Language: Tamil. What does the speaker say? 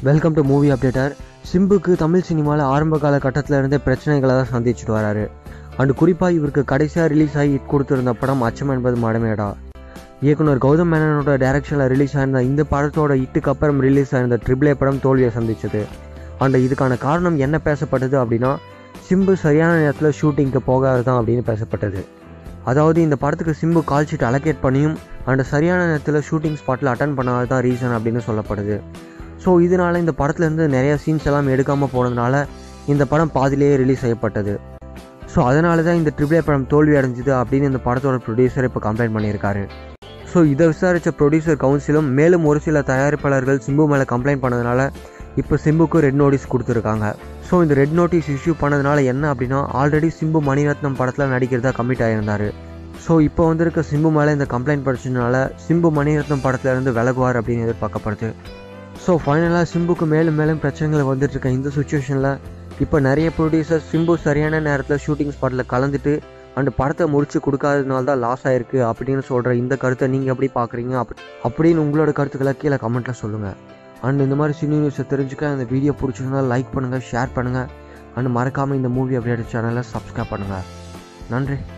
வெல்கம் டு மூவி அப்டேட்டர் சிம்புக்கு தமிழ் சினிமாவில் ஆரம்ப கால கட்டத்தில் இருந்தே பிரச்சனைகளை தான் சந்திச்சுட்டு வராரு அண்ட் குறிப்பாக இவருக்கு கடைசியாக ரிலீஸ் ஆகி hit கொடுத்திருந்த படம் அச்சம் என்பது மடமேடா இயக்குனர் கௌதம் மேனனோட டைரக்ஷனில் ரிலீஸ் ஆயிருந்த இந்த படத்தோட இட்டுக்கு அப்புறம் ரிலீஸ் ஆயிருந்த ட்ரிபிளே படம் தோல்வியை சந்திச்சது அண்ட் இதுக்கான காரணம் என்ன பேசப்பட்டது அப்படின்னா சிம்பு சரியான நேரத்தில் ஷூட்டிங்க்கு போகாததான் அப்படின்னு பேசப்பட்டது அதாவது இந்த படத்துக்கு சிம்பு கால் ஷீட் அலோகேட் பண்ணியும் அண்ட் சரியான நேரத்தில் ஷூட்டிங் ஸ்பாட்டில் அட்டன் பண்ணாத தான் ரீசன் அப்படின்னு சொல்லப்படுது ஸோ இதனால இந்த படத்துலேருந்து நிறைய சீன்ஸ் எல்லாம் எடுக்காமல் போனதுனால இந்த படம் பாதியிலேயே ரிலீஸ் செய்யப்பட்டது ஸோ அதனால தான் இந்த ட்ரிபிளே படம் தோல்வி அடைஞ்சுது அப்படின்னு இந்த படத்தோட ப்ரொடியூசர் இப்போ கம்ப்ளைண்ட் பண்ணியிருக்காரு ஸோ இதை விசாரித்த ப்ரொடியூசர் கவுன்சிலும் மேலும் ஒரு சில தயாரிப்பாளர்கள் சிம்பு மேலே கம்ப்ளைண்ட் பண்ணதுனால இப்போ சிம்புக்கு ரெட் நோட்டீஸ் கொடுத்துருக்காங்க ஸோ இந்த ரெட் நோட்டீஸ் இஷ்யூ பண்ணதுனால என்ன அப்படின்னா ஆல்ரெடி சிம்பு மணிரத்னம் படத்தில் நடிக்கிறதா கமிட் ஆகியிருந்தார் ஸோ இப்போ வந்திருக்க சிம்பு மேலே இந்த கம்ப்ளைண்ட் படிச்சதுனால சிம்பு மணிரத்னம் படத்துல இருந்து விலகுவார் அப்படின்னு எதிர்பார்க்கப்படுது ஸோ ஃபைனலாக சிம்புக்கு மேலும் மேலும் பிரச்சனைகள் வந்துட்டு இருக்க இந்த சுச்சுவேஷனில் இப்போ நிறைய ப்ரொடியூசர் சிம்பு சரியான நேரத்தில் ஷூட்டிங் ஸ்பாட்டில் கலந்துட்டு அண்ட் படத்தை முடிச்சு கொடுக்காததுனால தான் லாஸ் ஆயிருக்கு அப்படின்னு சொல்கிற இந்த கருத்தை நீங்கள் எப்படி பார்க்குறீங்க அப்படி அப்படின்னு உங்களோட கருத்துக்களை கீழே கமெண்ட்டில் சொல்லுங்கள் அண்ட் இந்த மாதிரி சினி நியூஸை தெரிஞ்சுக்க இந்த வீடியோ பிடிச்சிருந்தா லைக் பண்ணுங்கள் ஷேர் பண்ணுங்கள் அண்ட் மறக்காமல் இந்த மூவி அப்டேட் சேனலை சப்ஸ்கிரைப் பண்ணுங்கள் நன்றி